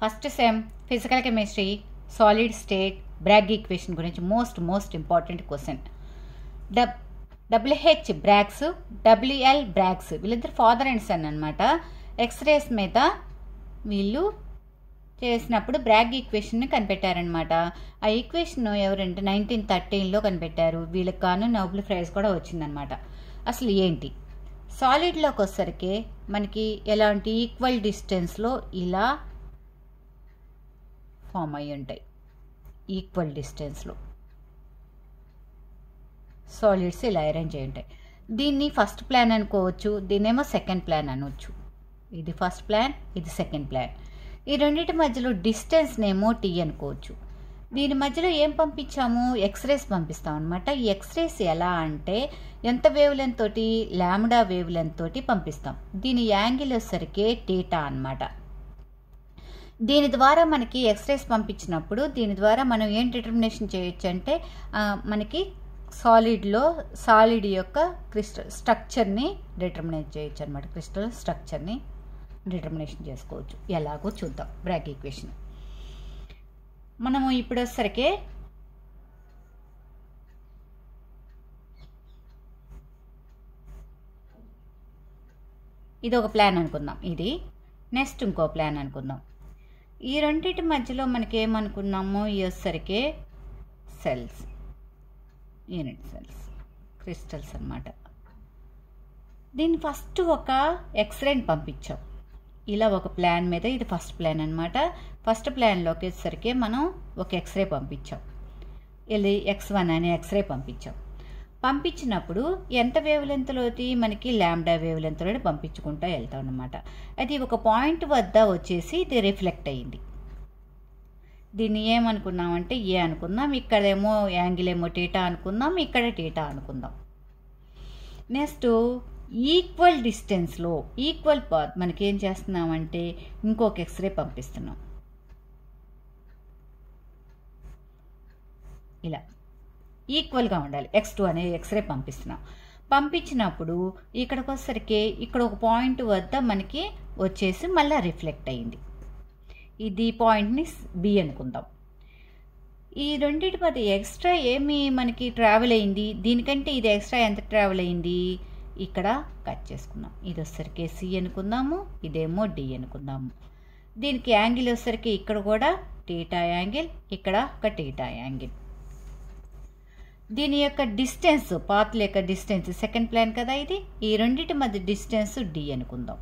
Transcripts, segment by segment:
first sem physical chemistry solid state Bragg equation గురించి most most important question డబ్ W H Braggs W L Braggs వీళ్ళిద్దరు father and son అనమాట X rays మీద వీళ్ళు చేసినప్పుడు బ్రాగ్ ఈక్వేషన్ని కనిపెట్టారనమాట ఆ ఈక్వేషన్ ఎవరంటే నైన్టీన్ థర్టీన్లో కనిపెట్టారు వీళ్ళకి గాను నోబెల్ ప్రైజ్ కూడా వచ్చిందనమాట అసలు ఏంటి సాలిడ్లోకి వచ్చేసరికి మనకి ఎలాంటి ఈక్వల్ డిస్టెన్స్లో ఇలా ఫామ్ అయి ఉంటాయి ఈక్వల్ డిస్టెన్స్లో సాలిడ్స్ ఇలా అరేంజ్ అయి ఉంటాయి దీన్ని ఫస్ట్ ప్లాన్ అనుకోవచ్చు దీన్నేమో సెకండ్ ప్లాన్ అనవచ్చు ఇది ఫస్ట్ ప్లాన్ ఇది సెకండ్ ప్లాన్ ఈ రెండింటి మధ్యలో డిస్టెన్స్ నేమో టీ అనుకోవచ్చు దీని మధ్యలో ఏం పంపించాము ఎక్స్రేస్ పంపిస్తాం అనమాట ఈ ఎక్స్రేస్ ఎలా అంటే ఎంత వేవ్ లెంత్ తోటి లామ్డా వేవ్ లెంత్ తోటి పంపిస్తాం దీని యాంగిల్ వచ్చేసరికి టీటా అనమాట దీని ద్వారా మనకి ఎక్స్రేస్ పంపించినప్పుడు దీని ద్వారా మనం ఏం డిటర్మినేషన్ చేయొచ్చు అంటే ఆ, మనకి సాలిడ్లో సాలిడ్ యొక్క క్రిస్టల్ స్ట్రక్చర్ని డిటర్మినేట్ చేయొచ్చు అనమాట క్రిస్టల్ స్ట్రక్చర్ని డిటర్మినేషన్ చేసుకోవచ్చు ఎలాగో చూద్దాం బ్రాక్ ఈక్వేషన్ మనము ఇప్పుడు వచ్చేసరికి ఇది ఒక ప్లాన్ అనుకుందాం ఇది నెక్స్ట్ ఇంకో ప్లాన్ అనుకుందాం ఈ రెండింటి మధ్యలో మనకి ఏమనుకున్నామో ఈ వచ్చేసరికి సెల్స్ యూనిట్ సెల్స్ క్రిస్టల్స్ అన్నమాట దీన్ని ఫస్ట్ ఒక ఎక్స్రేని పంపించాం ఇలా ఒక ప్లాన్ మీద ఇది ఫస్ట్ ప్లాన్ అనమాట ఫస్ట్ ప్లాన్లోకి వచ్చేసరికి మనం ఒక ఎక్స్రే పంపించాం వెళ్ళి ఎక్స్ వన్ అనే ఎక్స్రే పంపించాం పంపించినప్పుడు ఎంత వేవ్ లెంత్లోకి మనకి ల్యాండా వేవ్ లెంత్లో పంపించుకుంటూ వెళ్తాం అనమాట అది ఒక పాయింట్ వద్ద వచ్చేసి ఇది రిఫ్లెక్ట్ అయ్యింది దీన్ని ఏమనుకున్నామంటే ఏ అనుకుందాం ఇక్కడేమో యాంగిల్ ఏమో టీటా అనుకుందాం ఇక్కడ టీటా అనుకుందాం నెక్స్ట్ ఈక్వల్ డిస్టెన్స్లో ఈక్వల్ పాత్ మనకేం చేస్తున్నామంటే ఇంకొక ఎక్స్రే పంపిస్తున్నాం ఇలా ఈక్వల్గా ఉండాలి ఎక్స్ టూ అనే ఎక్స్రే పంపిస్తున్నాం పంపించినప్పుడు ఇక్కడికి వచ్చేసరికి ఇక్కడ ఒక పాయింట్ వద్ద మనకి వచ్చేసి మళ్ళీ రిఫ్లెక్ట్ అయింది ఇది పాయింట్ని బి అనుకుందాం ఈ రెండింటి మధ్య ఎక్స్ట్రా ఏమి మనకి ట్రావెల్ అయింది దీనికంటే ఇది ఎక్స్ట్రా ఎంత ట్రావెల్ అయింది ఇక్కడ కట్ చేసుకుందాం ఇది వచ్చేసరికి సి అనుకుందాము ఇదేమో డి అనుకుందాము దీనికి యాంగిల్ వచ్చేసరికి ఇక్కడ కూడా టీటా యాంగిల్ ఇక్కడ ఒక టీటా యాంగిల్ దీని యొక్క డిస్టెన్స్ పాత్ల యొక్క డిస్టెన్స్ సెకండ్ ప్లాన్ కదా ఇది ఈ రెండింటి మధ్య డిస్టెన్స్ డి అనుకుందాం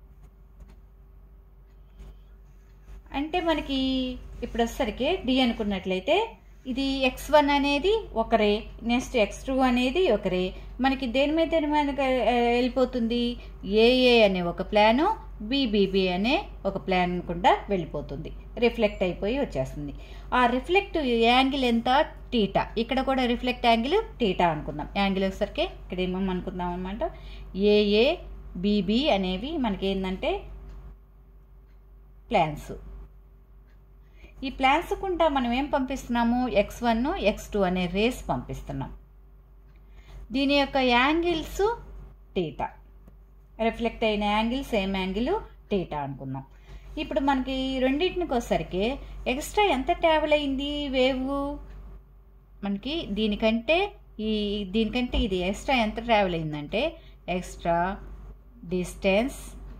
అంటే మనకి ఇప్పుడు వచ్చేసరికి డి అనుకున్నట్లయితే ఇది ఎక్స్ వన్ అనేది ఒకరే నెక్స్ట్ ఎక్స్ టూ అనేది ఒకరే మనకి దేని మీద దేని మీద ఆ, వెళ్ళిపోతుంది ఏఏ అనే ఒక ప్లాను బీబీబీ అనే ఒక ప్లాన్ కూడా వెళ్ళిపోతుంది రిఫ్లెక్ట్ అయిపోయి వచ్చేస్తుంది ఆ రిఫ్లెక్ట్ యాంగిల్ ఎంత టీటా ఇక్కడ కూడా రిఫ్లెక్ట్ యాంగిల్ టీటా అనుకుందాం యాంగిల్ వచ్చేసరికి ఇక్కడ ఏమేమి అనుకుందాం అనమాట ఏఏ బీబీ అనేవి మనకి ఏంటంటే ప్లాన్స్ ఈ ప్లాన్స్ కుంటా మనం ఏం పంపిస్తున్నాము ఎక్స్ వన్ ఎక్స్ టూ అనే రేస్ పంపిస్తున్నాం దీని యొక్క యాంగిల్స్ టీటా రిఫ్లెక్ట్ అయిన యాంగిల్ సేమ్ యాంగిల్ టీటా అనుకున్నాం ఇప్పుడు మనకి రెండింటికి వచ్చేసరికి ఎక్స్ట్రా ఎంత ట్రావెల్ అయింది వేవ్ మనకి దీనికంటే ఈ దీనికంటే ఇది ఎక్స్ట్రా ఎంత ట్రావెల్ అయిందంటే extra distance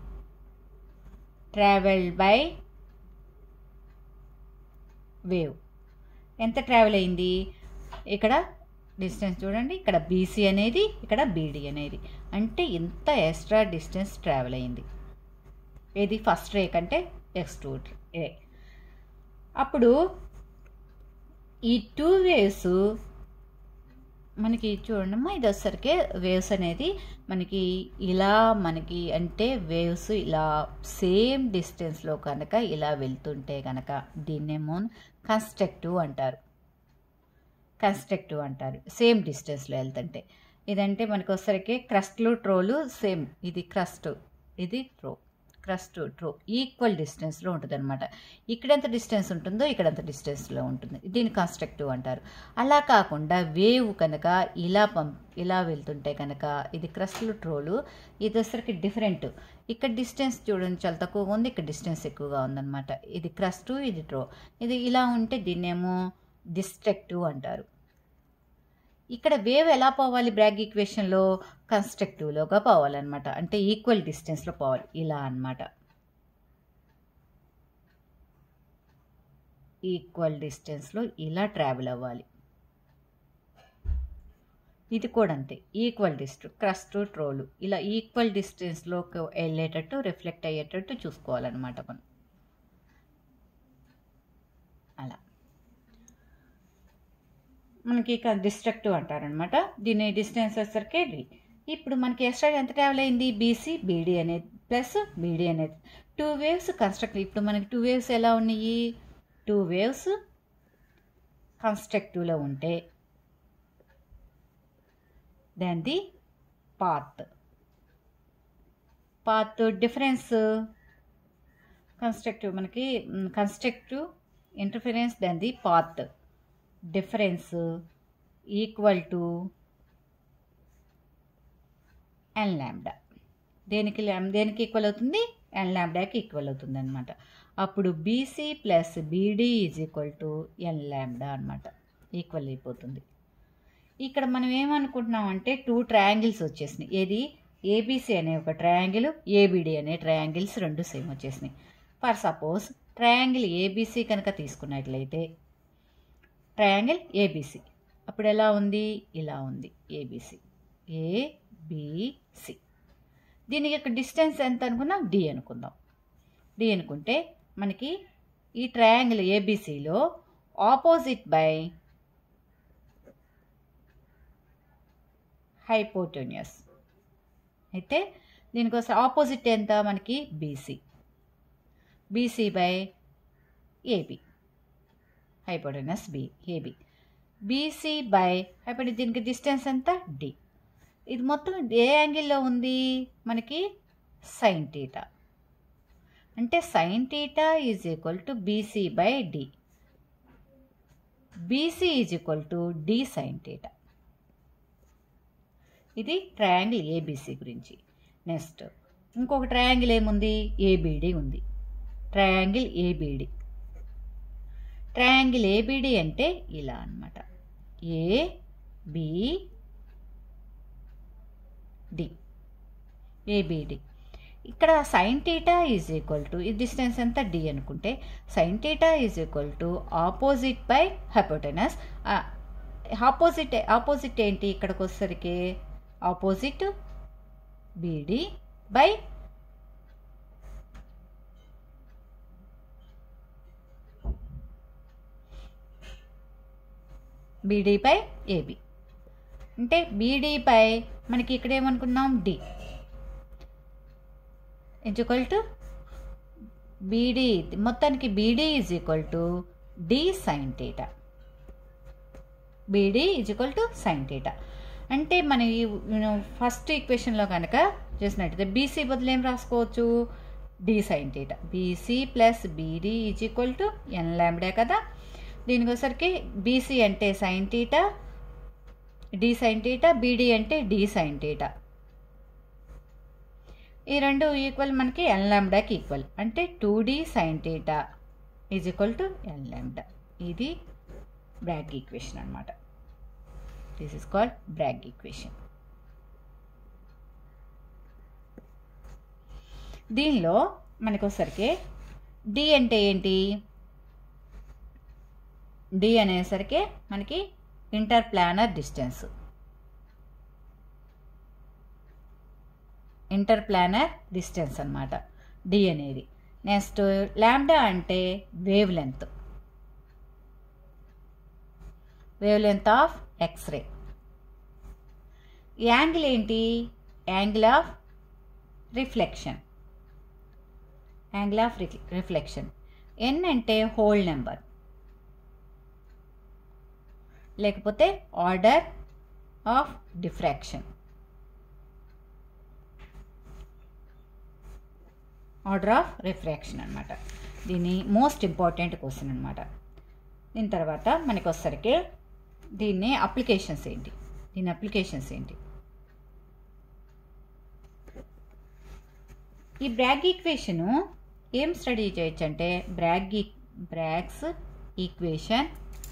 travel by wave ఎంత ట్రావెల్ అయింది ఇక్కడ డిస్టెన్స్ చూడండి ఇక్కడ బీసీ అనేది ఇక్కడ బీడీ అనేది అంటే ఇంత ఎక్స్ట్రా డిస్టెన్స్ ట్రావెల్ అయింది ఇది ఫస్ట్ రే కంటే ఎక్స్ టూ రే అప్పుడు ఈ టూ వేవ్స్ మనకి చూడండమ్మా ఇది వచ్చేసరికి వేవ్స్ అనేది మనకి ఇలా మనకి అంటే వేవ్స్ ఇలా సేమ్ డిస్టెన్స్లో కనుక ఇలా వెళ్తుంటే కనుక దీన్నేమో కన్స్ట్రక్టివ్ అంటారు కన్స్ట్రక్టివ్ అంటారు సేమ్ డిస్టెన్స్లో వెళ్తుంటే ఇదంటే మనకు వచ్చేసరికి క్రస్ట్లు ట్రోలు సేమ్ ఇది క్రస్ట్ ఇది ట్రో క్రస్ట్ ట్రో ఈక్వల్ డిస్టెన్స్లో ఉంటుంది అనమాట ఇక్కడ ఎంత డిస్టెన్స్ ఉంటుందో ఇక్కడ ఎంత డిస్టెన్స్లో ఉంటుంది దీన్ని కన్స్ట్రక్టివ్ అంటారు అలా కాకుండా వేవ్ కనుక ఇలా పంప్ ఇలా వెళ్తుంటే కనుక ఇది క్రస్ట్లు ట్రోలు ఇది వచ్చరికి డిఫరెంట్ ఇక్కడ డిస్టెన్స్ చూడండి చాలా తక్కువగా ఉంది ఇక్కడ డిస్టెన్స్ ఎక్కువగా ఉందన్నమాట ఇది క్రస్ట్ ఇది ట్రో ఇది ఇలా ఉంటే దీన్నేమో డిస్ట్రక్టివ్ అంటారు ఇక్కడ వేవ్ ఎలా పోవాలి బ్రాగ్ ఈక్వేషన్లో కన్స్ట్రక్టివ్లోగా పోవాలన్నమాట అంటే ఈక్వల్ డిస్టెన్స్లో పోవాలి ఇలా అన్నమాట ఈక్వల్ డిస్టెన్స్లో ఇలా ట్రావెల్ అవ్వాలి ఇది కూడా అంతే ఈక్వల్ డిస్టెన్స్ క్రస్ట్ ట్రోలు ఇలా ఈక్వల్ డిస్టెన్స్లోకి వెళ్ళేటట్టు రిఫ్లెక్ట్ అయ్యేటట్టు చూసుకోవాలన్నమాట మనం అలా మనకి ఇక డిస్ట్రక్టివ్ అంటారనమాట దీని డిస్టెన్స్ వచ్చేసరికి డి ఇప్పుడు మనకి ఎక్స్ట్రా ఎంత ట్రావెల్ అయింది బీసీ బీడీ అనేది ప్లస్ బీడీ అనేది టూ వేవ్స్ కన్స్ట్రక్ట్ ఇప్పుడు మనకి టూ వేవ్స్ ఎలా ఉన్నాయి టూ వేవ్స్ కన్స్ట్రక్టివ్లో ఉంటే then the path path difference constructive మనకి constructive interference then the path difference equal to n lambda దేనికి ల్యామ్ దేనికి ఈక్వల్ అవుతుంది ఎన్ ల్యాండాకి ఈక్వల్ అవుతుంది అనమాట అప్పుడు BC plus BD is equal to n lambda అనమాట ఈక్వల్ అయిపోతుంది ఇక్కడ మనం ఏమనుకుంటున్నాం అంటే టూ ట్రయాంగిల్స్ వచ్చేసినాయి ఏది ఏబీసీ అనే ఒక ట్రయాంగిల్ ఏబిడి అనే ట్రయాంగిల్స్ రెండు సేమ్ వచ్చేసినాయి ఫర్ సపోజ్ ట్రయాంగిల్ ఏబీసీ కనుక తీసుకున్నట్లయితే ట్రయాంగిల్ ఏబీసీ అప్పుడు ఎలా ఉంది ఇలా ఉంది ఏబీసీ ఏబిసి దీనికి యొక్క డిస్టెన్స్ ఎంత అనుకున్నాం డి అనుకుందాం డి అనుకుంటే మనకి ఈ ట్రయాంగిల్ ఏబీసీలో ఆపోజిట్ బై హైపోటోనియస్ అయితే దీనికోసం ఆపోజిట్ ఎంత మనకి BC BC by AB hypotenuse B AB BC by hypotenuse దీనికి డిస్టెన్స్ ఎంత డి ఇది మొత్తం ఏ యాంగిల్లో ఉంది మనకి సైన్ టీటా అంటే sine theta is equal to BC by d BC is equal to d sine theta ఇది ట్రయాంగిల్ ఏబీసీ గురించి నెక్స్ట్ ఇంకొక ట్రయాంగిల్ ఏముంది ఏబిడి ఉంది ట్రయాంగిల్ ఏబిడి ట్రయాంగిల్ ఏబిడి అంటే ఇలా అనమాట ఏ బి డి ఏబిడి ఇక్కడ sine theta is equal to ఈ డిస్టెన్స్ ఎంత డి అనుకుంటే sine theta is equal to opposite by hypotenuse opposite opposite ఏంటి ఇక్కడికి వచ్చేసరికి opposite BD by beedi by AB అంటే బీడీ బై మనకి ఇక్కడ ఏమనుకున్నాం డి ఈక్వల్ టు బీడీ మొత్తానికి BD is equal to d sine theta BD is equal to sine theta అంటే మన ఈ ఫస్ట్ ఈక్వేషన్లో కనుక చేసినట్టయితే బీసీ బదులు ఏం రాసుకోవచ్చు d sine theta BC plus BD is equal to n lambda కదా దీనికి వచ్చరికి బీసీ అంటే sine theta d sine theta BD అంటే డి సైన్ టీటా ఈ రెండు ఈక్వల్ మనకి ఎన్ ల్యాంబ్డాకి ఈక్వల్ అంటే two d sine theta is equal to n lambda ఇది బ్రాగ్ ఈక్వేషన్ అనమాట this is called Bragg equation దీనిలో మనకు వచ్చరికి డి అంటే ఏంటి డి అనేసరికి మనకి interplanar distance interplanar distance అనమాట డి అనేది నెక్స్ట్ ల్యాండా అంటే wavelength wavelength of X ray angle ఏంటి angle of reflection angle of reflection n అంటే హోల్ నెంబర్ లేకపోతే order of diffraction order of refraction అనమాట దీని most important question అనమాట దీని తర్వాత మనకి వచ్చేసరికి దీన్ని అప్లికేషన్స్ ఏంటి దీని అప్లికేషన్స్ ఏంటి ఈ బ్రాగ్ ఈక్వేషను ఏం స్టడీ చేయొచ్చు అంటే Bragg Braggs equation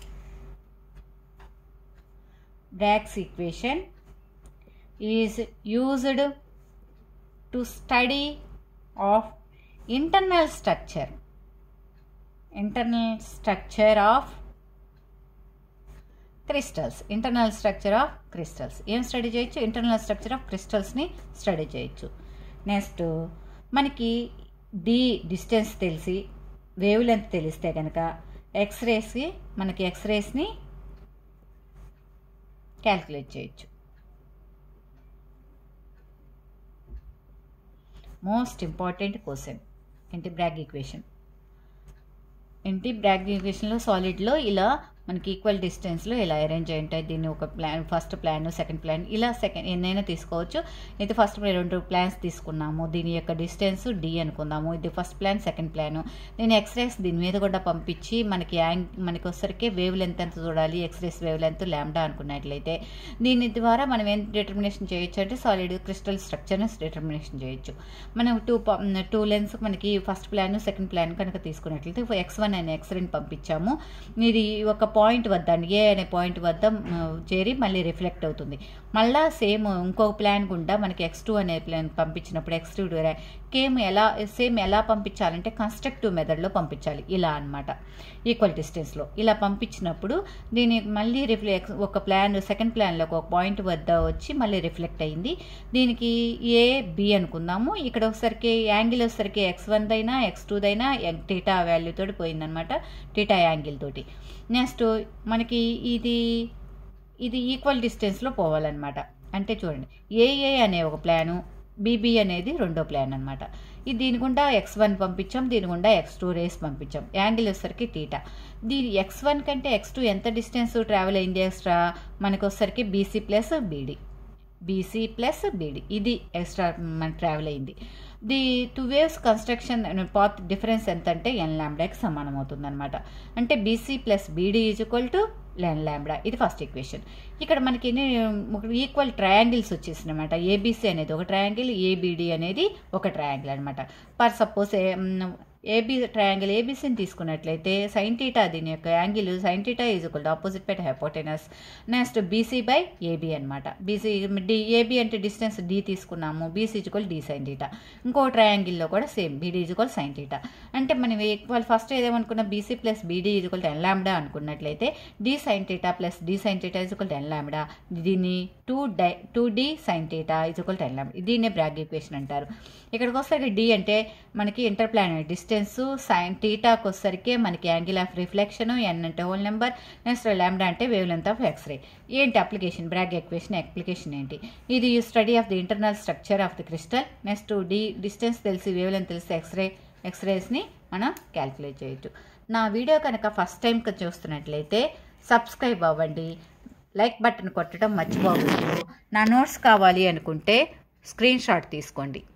Braggs equation is used to study of internal structure internal structure of crystals internal structure of crystals ఏం స్టడీ చేయొచ్చు ఇంటర్నల్ స్ట్రక్చర్ ఆఫ్ క్రిస్టల్స్ని స్టడీ చేయొచ్చు నెక్స్ట్ మనకి డి డిస్టెన్స్ తెలిసి wavelength తెలిస్తే కనుక ఎక్స్రేస్కి మనకి ఎక్స్రేస్ని క్యాల్కులేట్ చేయొచ్చు మోస్ట్ ఇంపార్టెంట్ క్వశ్చన్ ఏంటి బ్రాగ్ ఈక్వేషన్ ఏంటి బ్రాగ్ ఈక్వేషన్లో సాలిడ్లో ఇలా మనకి ఈక్వల్ డిస్టెన్స్లో ఇలా అరేంజ్ అయి ఉంటాయి దీన్ని ఒక plane first plane second plane ఇలా సెకండ్ ఎన్నైనా తీసుకోవచ్చు అయితే ఫస్ట్ రెండు ప్లాన్స్ తీసుకున్నాము దీని యొక్క డిస్టెన్స్ డి అనుకుందాము ఇది ఫస్ట్ ప్లాన్ సెకండ్ ప్లాన్ నేను ఎక్స్రేస్ దీని మీద కూడా పంపించి మనకి యాంగ్ మనకి వచ్చరికి వేవ్ లెంత్ ఎంత చూడాలి ఎక్స్రేస్ వేవ్ లెంత్ ల్యాండా అనుకున్నట్లయితే దీని ద్వారా మనం ఏం డిటర్మినేషన్ చేయొచ్చు అంటే సాలిడ్ క్రిస్టల్ స్ట్రక్చర్ని డిటర్మినేషన్ చేయొచ్చు మనం టూ టూ లెన్స్ మనకి ఫస్ట్ ప్లాన్ సెకండ్ ప్లాన్ కనుక తీసుకున్నట్లయితే ఎక్స్ వన్ అనే ఎక్స్రేని పంపించాము ఇది ఒక పాయింట్ వద్ద ఏ అనే పాయింట్ వద్ద చేరి మళ్ళీ రిఫ్లెక్ట్ అవుతుంది మళ్ళా సేమ్ ఇంకొక ప్లాన్ గుండా మనకి ఎక్స్ టూ అనే ప్లాన్ పంపించినప్పుడు ఎక్స్ టూ కేమ్ ఎలా సేమ్ ఎలా పంపించాలంటే కన్స్ట్రక్టివ్ మెథడ్లో పంపించాలి ఇలా అనమాట ఈక్వల్ డిస్టెన్స్లో ఇలా పంపించినప్పుడు దీని మళ్ళీ రిఫ్లెక్ట్ ఒక ప్లాన్ సెకండ్ ప్లాన్లో ఒక పాయింట్ వద్ద వచ్చి మళ్ళీ రిఫ్లెక్ట్ అయింది దీనికి ఏ బి అనుకుందాము ఇక్కడ ఒకసారికి యాంగిల్ వచ్చేసరికి ఎక్స్ వన్ దైనా ఎక్స్ టూ దైనా టీటా వాల్యూ తోటి పోయిందనమాట టీటా యాంగిల్ తోటి నెక్స్ట్ మనకి ఇది ఇది ఈక్వల్ డిస్టెన్స్లో పోవాలన్నమాట అంటే చూడండి ఏఏ అనే ఒక ప్లాను బీబీ అనేది రెండో ప్లాన్ అనమాట ఇది దీని గుండా ఎక్స్ వన్ పంపించాం దీని గుండా ఎక్స్ టూ రేస్ పంపించాం యాంగిల్ వచ్చేసరికి టీటా దీని ఎక్స్ వన్ కంటే ఎక్స్ టూ ఎంత డిస్టెన్స్ ట్రావెల్ అయింది ఎక్స్ట్రా మనకు వచ్చేసరికి BC plus BD BC plus BD ఇది ఎక్స్ట్రా మన ట్రావెల్ అయింది the two waves construction path difference ఎంత అంటే ఎన్ ల్యాంబ్డాకి సమానం అవుతుంది అనమాట అంటే BC plus BD is equal to n lambda ఇది ఫస్ట్ ఈక్వేషన్ ఇక్కడ మనకి ఈక్వల్ ట్రయాంగిల్స్ వచ్చేసినాయి అనమాట ఏబీసీ అనేది ఒక ట్రయాంగిల్ ఏబిడి అనేది ఒక ట్రయాంగిల్ అనమాట పర్ సపోజ్ ఏబీ ట్రయాంగిల్ ఏబీసీని తీసుకున్నట్లయితే సైన్ టీటా దీని యొక్క angle sine theta is equal to opposite by hypotenuse next BC by AB అనమాట బీసీ డి ఏబీ అంటే డిస్టెన్స్ డి తీసుకున్నాము BC equal d sine theta ఇంకో ట్రయాంగిల్లో కూడా same BD equal sine theta అంటే మనం ఈక్వల్ ఫస్ట్ ఏదేమనుకున్న BC plus BD equal n lambda అనుకున్నట్లయితే d sine theta plus d sine theta equal n ల్యాండా దీన్ని టూ డై two d sine theta equal n lambda దీన్నే బ్రాగ్ ఈక్వేషన్ అంటారు ఇక్కడికి వస్తే డి అంటే మనకి ఇంటర్ప్లానరీ డిస్టెన్స్ సైన్ టీటాకి వచ్చేసరికి మనకి యాంగిల్ ఆఫ్ రిఫ్లెక్షన్ ఎన్ అంటే హోల్ నెంబర్ నెక్స్ట్ ల్యాండా అంటే వేవ్ లెంత్ ఆఫ్ ఎక్స్రే ఏంటి అప్లికేషన్ బ్రాగ్ ఎక్వేషన్ అప్లికేషన్ ఏంటి ఇది study of the internal structure of the crystal next d distance తెలిసి వేవ్ లెంత్ తెలిసి X ray ఎక్స్రేస్ని మనం క్యాల్కులేట్ చేయొచ్చు నా వీడియో కనుక ఫస్ట్ టైం చూస్తున్నట్లయితే సబ్స్క్రైబ్ అవ్వండి లైక్ బటన్ కొట్టడం మర్చిపోవద్దు నా నోట్స్ కావాలి అనుకుంటే స్క్రీన్ షాట్ తీసుకోండి